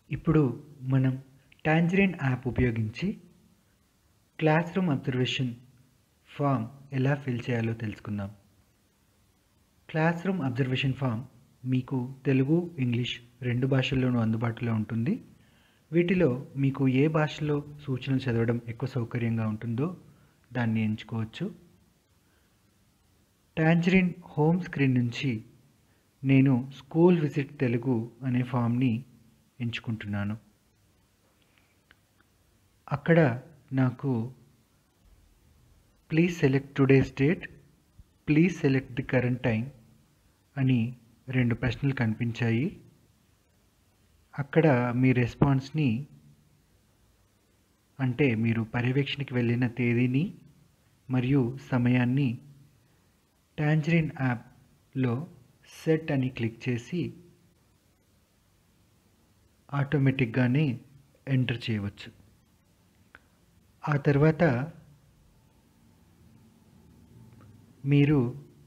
ఇప్పుడు మనం Tangerine app ఉపయోగించి క్లాస్ రూమ్ అబ్జర్వేషన్ ఫామ్ ఎలా ఫిల్ చేయాలో తెలుసుకుందాం క్లాస్ రూమ్ అబ్జర్వేషన్ ఫామ్ మీకు తెలుగు ఇంగ్లీష్ రెండు భాషల్లోనూ అందుబాటులో ఉంటుంది వీటిలో మీకు ఏ భాషలో సూచనలు చదవడం ఎక్కువ సౌకర్యంగా ఉంటుందో దాన్ని ఎంచుకోవచ్చు టాంజరిన్ హోమ్ స్క్రీన్ నుంచి నేను స్కూల్ విజిట్ తెలుగు అనే ఫామ్ని ఎంచుకుంటున్నాను అక్కడ నాకు please select today's date please select the current time అని రెండు ప్రశ్నలు కనిపించాయి అక్కడ మీ రెస్పాన్స్ని అంటే మీరు పర్యవేక్షణకి వెళ్ళిన తేదీని మరియు సమయాన్ని టాంజరిన్ యాప్లో సెట్ అని క్లిక్ చేసి ఆటోమేటిక్గానే ఎంటర్ చేయవచ్చు ఆ తర్వాత మీరు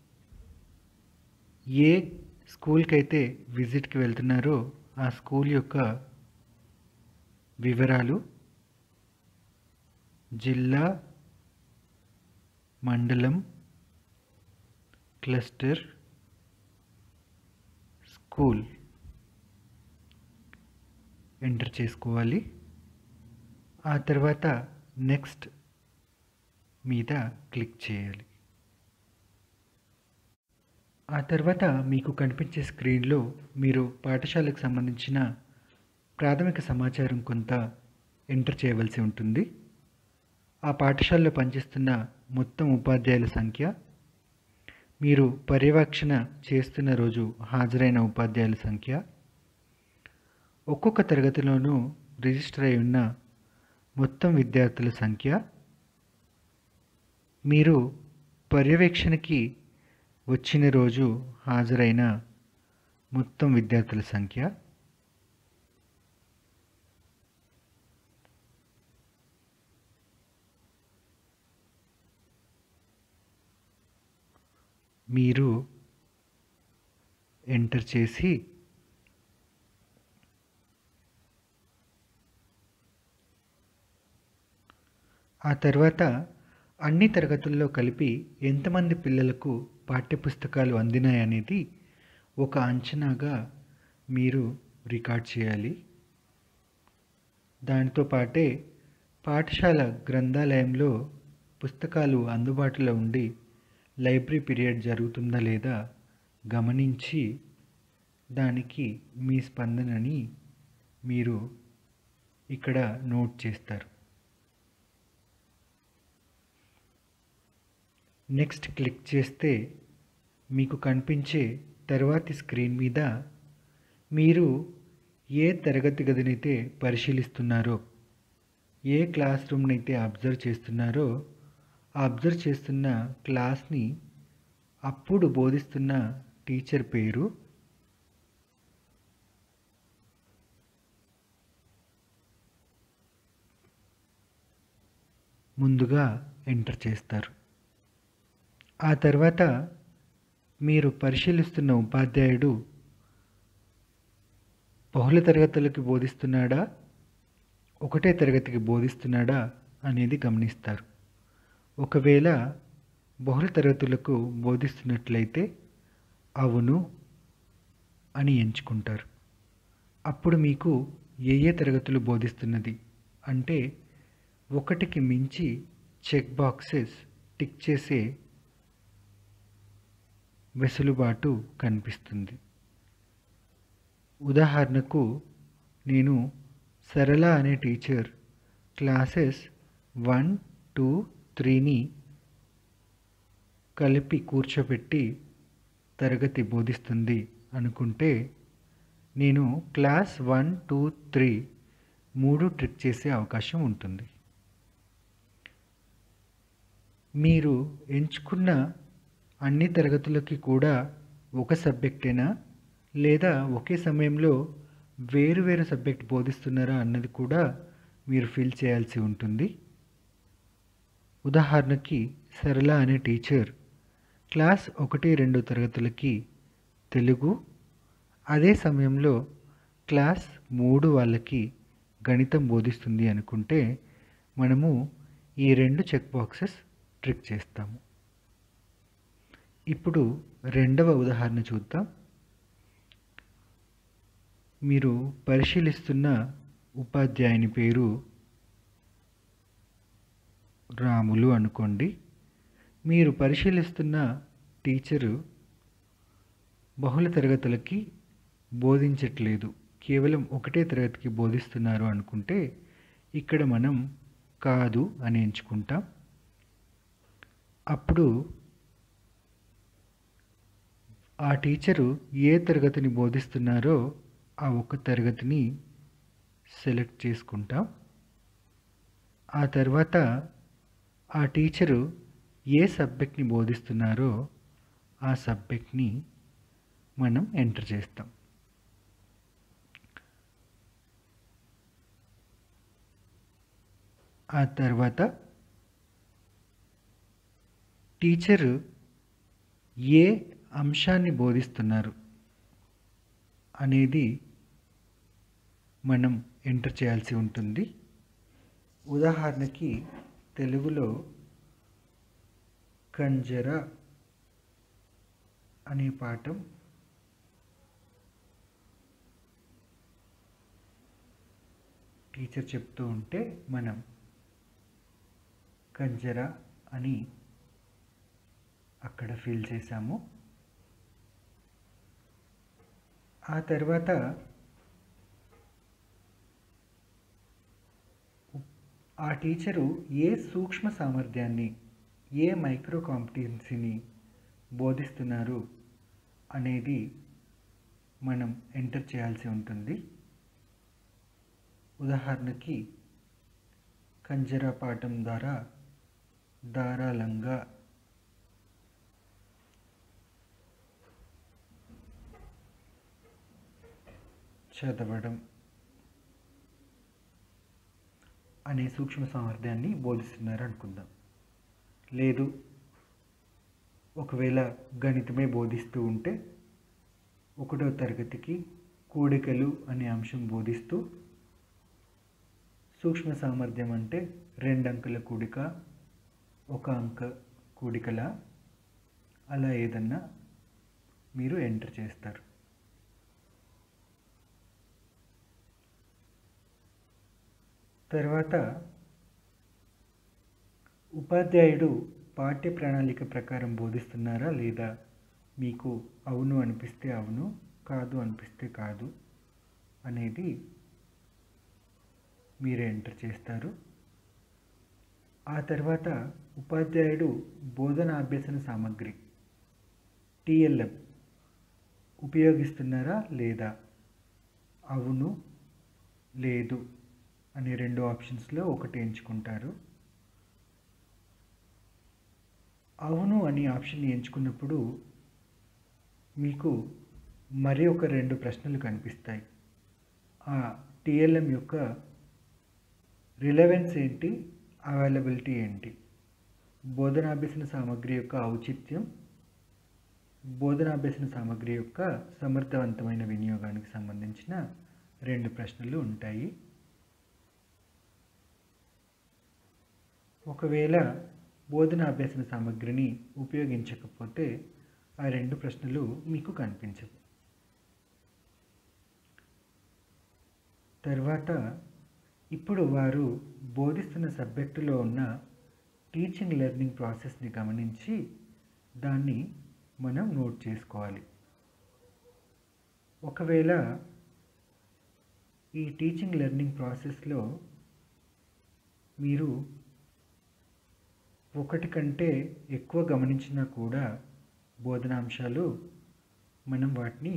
ఏ స్కూల్కి అయితే విజిట్కి వెళ్తున్నారో ఆ స్కూల్ యొక్క వివరాలు జిల్లా మండలం క్లస్టర్ స్కూల్ ఎంటర్ చేసుకోవాలి ఆ తర్వాత నెక్స్ట్ మీద క్లిక్ చేయాలి ఆ తర్వాత మీకు కనిపించే స్క్రీన్లో మీరు పాఠశాలకు సంబంధించిన ప్రాథమిక సమాచారం కొంత ఎంటర్ చేయవలసి ఉంటుంది ఆ పాఠశాలలో పనిచేస్తున్న మొత్తం ఉపాధ్యాయుల సంఖ్య మీరు పర్యవేక్షణ చేస్తున్న రోజు హాజరైన ఉపాధ్యాయుల సంఖ్య ఒక్కొక్క తరగతిలోనూ రిజిస్టర్ అయి ఉన్న మొత్తం విద్యార్థుల సంఖ్య మీరు పర్యవేక్షణకి వచ్చిన రోజు హాజరైన మొత్తం విద్యార్థుల సంఖ్య మీరు ఎంటర్ చేసి ఆ తర్వాత అన్ని తరగతుల్లో కలిపి ఎంతమంది పిల్లలకు పాఠ్యపుస్తకాలు అందినాయనేది ఒక అంచనాగా మీరు రికార్డ్ చేయాలి దానితో పాటే పాఠశాల గ్రంథాలయంలో పుస్తకాలు అందుబాటులో ఉండి లైబ్రరీ పీరియడ్ జరుగుతుందా లేదా గమనించి దానికి మీ స్పందనని మీరు ఇక్కడ నోట్ చేస్తారు నెక్స్ట్ క్లిక్ చేస్తే మీకు కనిపించే తర్వాతి స్క్రీన్ మీద మీరు ఏ తరగతి గదినైతే పరిశీలిస్తున్నారో ఏ క్లాస్ రూమ్ని అయితే అబ్జర్వ్ చేస్తున్నారో ఆ అబ్జర్వ్ చేస్తున్న క్లాస్ని అప్పుడు బోధిస్తున్న టీచర్ పేరు ముందుగా ఎంటర్ చేస్తారు ఆ తర్వాత మీరు పరిశీలిస్తున్న ఉపాధ్యాయుడు బహుళ తరగతులకి బోధిస్తున్నాడా ఒకటే తరగతికి బోధిస్తున్నాడా అనేది గమనిస్తారు ఒకవేళ బహుళ తరగతులకు బోధిస్తున్నట్లయితే అవును అని ఎంచుకుంటారు అప్పుడు మీకు ఏ ఏ తరగతులు బోధిస్తున్నది అంటే ఒకటికి మించి చెక్ బాక్సెస్ టిక్ చేసే వెసులుబాటు కనిపిస్తుంది ఉదాహరణకు నేను సరళ అనే టీచర్ క్లాసెస్ వన్ టూ త్రీని కలిపి కూర్చోబెట్టి తరగతి బోధిస్తుంది అనుకుంటే నేను క్లాస్ వన్ టూ త్రీ మూడు ట్రిక్ చేసే అవకాశం ఉంటుంది మీరు ఎంచుకున్న అన్ని తరగతులకి కూడా ఒక సబ్జెక్టేనా లేదా ఒకే సమయంలో వేరు వేరు సబ్జెక్ట్ బోధిస్తున్నారా అన్నది కూడా మీరు ఫిల్ చేయాల్సి ఉంటుంది ఉదాహరణకి సరళ అనే టీచర్ క్లాస్ ఒకటి రెండు తరగతులకి తెలుగు అదే సమయంలో క్లాస్ మూడు వాళ్ళకి గణితం బోధిస్తుంది అనుకుంటే మనము ఈ రెండు చెక్ బాక్సెస్ ట్రిక్ చేస్తాము ఇప్పుడు రెండవ ఉదాహరణ చూద్దాం మీరు పరిశీలిస్తున్న ఉపాధ్యాయుని పేరు రాములు అనుకోండి మీరు పరిశీలిస్తున్న టీచరు బహుళ తరగతులకి బోధించట్లేదు కేవలం ఒకటే తరగతికి బోధిస్తున్నారు అనుకుంటే ఇక్కడ మనం కాదు అని ఎంచుకుంటాం అప్పుడు ఆ టీచరు ఏ తరగతిని బోధిస్తున్నారో ఆ ఒక తరగతిని సెలెక్ట్ చేసుకుంటాం ఆ తర్వాత ఆ టీచరు ఏ సబ్జెక్ట్ని బోధిస్తున్నారో ఆ సబ్జెక్ట్ని మనం ఎంటర్ చేస్తాం ఆ తర్వాత టీచరు ఏ అంశాన్ని బోధిస్తున్నారు అనేది మనం ఎంటర్ చేయాల్సి ఉంటుంది ఉదాహరణకి తెలుగులో కంజర అనే పాఠం టీచర్ చెప్తూ ఉంటే మనం కంజర అని అక్కడ ఫిల్ చేశాము ఆ తర్వాత ఆ టీచరు ఏ సూక్ష్మ సామర్థ్యాన్ని ఏ మైక్రో కాంపిటెన్సీని బోధిస్తున్నారు అనేది మనం ఎంటర్ చేయాల్సి ఉంటుంది ఉదాహరణకి కంజరా పాఠం ద్వారా ధారాళంగా చదవడం అనే సూక్ష్మ సామర్థ్యాన్ని బోధిస్తున్నారు అనుకుందాం లేదు ఒకవేళ గణితమే బోధిస్తూ ఉంటే ఒకటో తరగతికి కూడికలు అనే అంశం బోధిస్తూ సూక్ష్మ సామర్థ్యం అంటే రెండు అంకెల కూడిక ఒక అంక కూడికల అలా ఏదన్నా మీరు ఎంటర్ చేస్తారు తర్వాత ఉపాధ్యాయుడు పాఠ్య ప్రణాళిక ప్రకారం బోధిస్తున్నారా లేదా మీకు అవును అనిపిస్తే అవును కాదు అనిపిస్తే కాదు అనేది మీరే ఎంటర్ చేస్తారు ఆ తర్వాత ఉపాధ్యాయుడు బోధన అభ్యసన సామగ్రి టిఎల్ఎం ఉపయోగిస్తున్నారా లేదా అవును లేదు అనే రెండు ఆప్షన్స్లో ఒకటి ఎంచుకుంటారు అవును అనే ఆప్షన్ ఎంచుకున్నప్పుడు మీకు మరి ఒక రెండు ప్రశ్నలు కనిపిస్తాయి ఆ టిఎల్ఎం యొక్క రిలవెన్స్ ఏంటి అవైలబిలిటీ ఏంటి బోధనాభ్యసన సామగ్రి యొక్క ఔచిత్యం బోధనాభ్యసన సామగ్రి యొక్క సమర్థవంతమైన వినియోగానికి సంబంధించిన రెండు ప్రశ్నలు ఉంటాయి ఒకవేళ బోధన అభ్యసన సామగ్రిని ఉపయోగించకపోతే ఆ రెండు ప్రశ్నలు మీకు కనిపించవు తర్వాత ఇప్పుడు వారు బోధిస్తున్న సబ్జెక్టులో ఉన్న టీచింగ్ లెర్నింగ్ ప్రాసెస్ని గమనించి దాన్ని మనం నోట్ చేసుకోవాలి ఒకవేళ ఈ టీచింగ్ లెర్నింగ్ ప్రాసెస్లో మీరు ఒకటి కంటే ఎక్కువ గమనించినా కూడా బోధనాంశాలు మనం వాటిని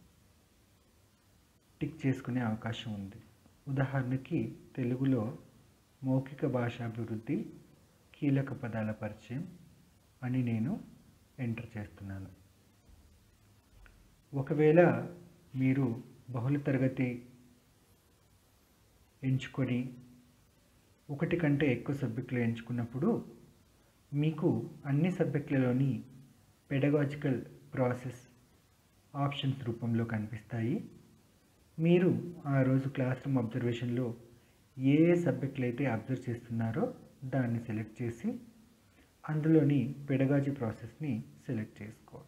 టిక్ చేసుకునే అవకాశం ఉంది ఉదాహరణకి తెలుగులో మౌఖిక భాషాభివృద్ధి కీలక పదాల పరిచయం అని నేను ఎంటర్ చేస్తున్నాను ఒకవేళ మీరు బహుళ తరగతి ఎంచుకొని ఒకటి కంటే ఎక్కువ సబ్జెక్టులు ఎంచుకున్నప్పుడు మీకు అన్ని సబ్జెక్టులలోని పెడగాజికల్ ప్రాసెస్ ఆప్షన్స్ రూపంలో కనిపిస్తాయి మీరు ఆ రోజు క్లాస్ రూమ్ అబ్జర్వేషన్లో ఏ ఏ సబ్జెక్టులు అయితే అబ్జర్వ్ చేస్తున్నారో దాన్ని సెలెక్ట్ చేసి అందులోని పెడగాజీ ప్రాసెస్ని సెలెక్ట్ చేసుకోవాలి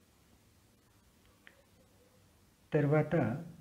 తర్వాత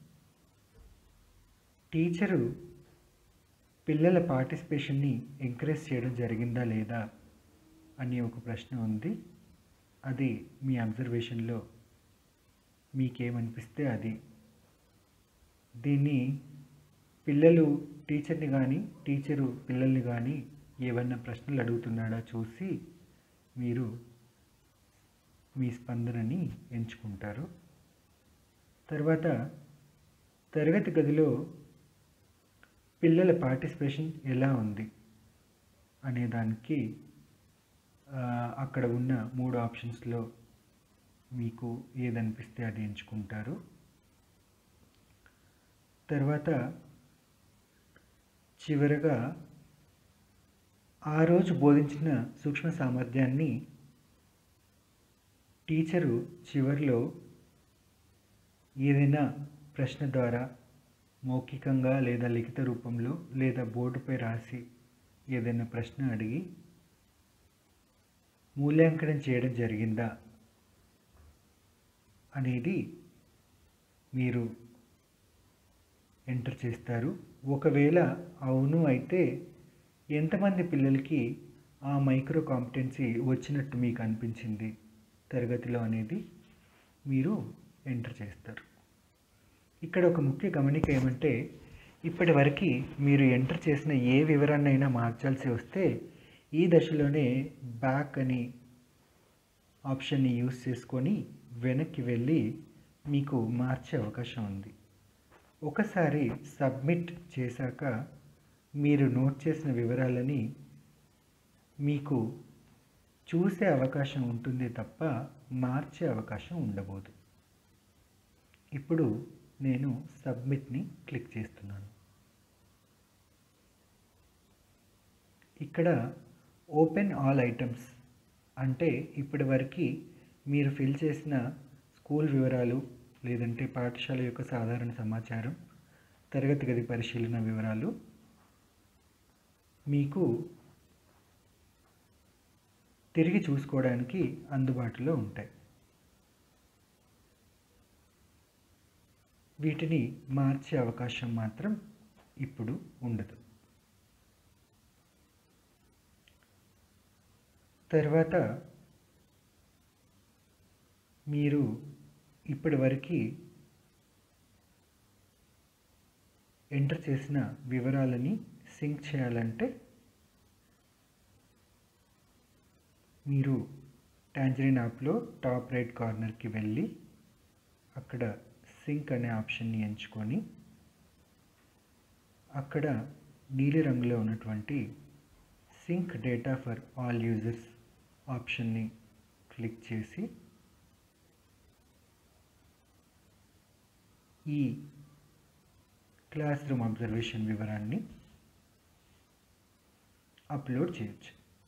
టీచరు పిల్లల పార్టిసిపేషన్ని ఎంకరేజ్ చేయడం జరిగిందా లేదా అని ఒక ప్రశ్న ఉంది అది మీ అబ్జర్వేషన్లో మీకేమనిపిస్తే అది దీన్ని పిల్లలు టీచర్ని కానీ టీచరు పిల్లల్ని కానీ ఏవన్నా ప్రశ్నలు అడుగుతున్నాడా చూసి మీరు మీ స్పందనని ఎంచుకుంటారు తర్వాత తరగతి గదిలో పిల్లల పార్టిసిపేషన్ ఎలా ఉంది అనే దానికి అక్కడ ఉన్న మూడు ఆప్షన్స్లో మీకు ఏదనిపిస్తే అది ఎంచుకుంటారు తర్వాత చివరగా ఆ రోజు బోధించిన సూక్ష్మ సామర్థ్యాన్ని టీచరు చివరిలో ఏదైనా ప్రశ్న ద్వారా మౌఖికంగా లేదా లిఖిత రూపంలో లేదా బోర్డుపై రాసి ఏదైనా ప్రశ్న అడిగి మూల్యాంకనం చేయడం జరిగిందా అనేది మీరు ఎంటర్ చేస్తారు ఒకవేళ అవును అయితే ఎంతమంది పిల్లలకి ఆ మైక్రో కాంపిటెన్సీ వచ్చినట్టు మీకు అనిపించింది తరగతిలో అనేది మీరు ఎంటర్ చేస్తారు ఇక్కడ ఒక ముఖ్య గమనిక ఏమంటే ఇప్పటి వరకు మీరు ఎంటర్ చేసిన ఏ వివరాన్నైనా మార్చాల్సి వస్తే ఈ దశలోనే బ్యాక్ అని ఆప్షన్ని యూస్ చేసుకొని వెనక్కి వెళ్ళి మీకు మార్చే అవకాశం ఉంది ఒకసారి సబ్మిట్ చేశాక మీరు నోట్ చేసిన వివరాలని మీకు చూసే అవకాశం ఉంటుంది తప్ప మార్చే అవకాశం ఉండబోదు ఇప్పుడు నేను సబ్మిట్ని క్లిక్ చేస్తున్నాను ఇక్కడ ఓపెన్ ఆల్ ఐటమ్స్ అంటే ఇప్పటి వరకు మీరు ఫిల్ చేసిన స్కూల్ వివరాలు లేదంటే పాఠశాల యొక్క సాధారణ సమాచారం తరగతి గది పరిశీలన వివరాలు మీకు తిరిగి చూసుకోవడానికి అందుబాటులో ఉంటాయి వీటిని మార్చే అవకాశం మాత్రం ఇప్పుడు ఉండదు తర్వాత మీరు ఇప్పటి వరకు ఎంటర్ చేసిన వివరాలని సింక్ చేయాలంటే మీరు టాంజరీన్ యాప్లో టాప్ రైట్ కార్నర్కి వెళ్ళి అక్కడ సింక్ అనే ఆప్షన్ని ఎంచుకొని అక్కడ నీలి రంగులో ఉన్నటువంటి sync data for all users ఆప్షన్ని క్లిక్ చేసి ఈ క్లాస్ రూమ్ అబ్జర్వేషన్ వివరాన్ని అప్లోడ్ చేయొచ్చు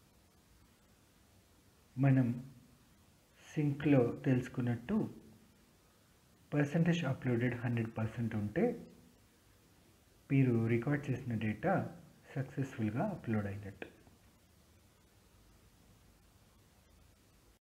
మనం సింక్లో తెలుసుకున్నట్టు పర్సంటేజ్ అప్లోడెడ్ హండ్రెడ్ పర్సెంట్ ఉంటే మీరు రికార్డ్ చేసిన డేటా సక్సెస్ఫుల్గా అప్లోడ్ అయినట్టు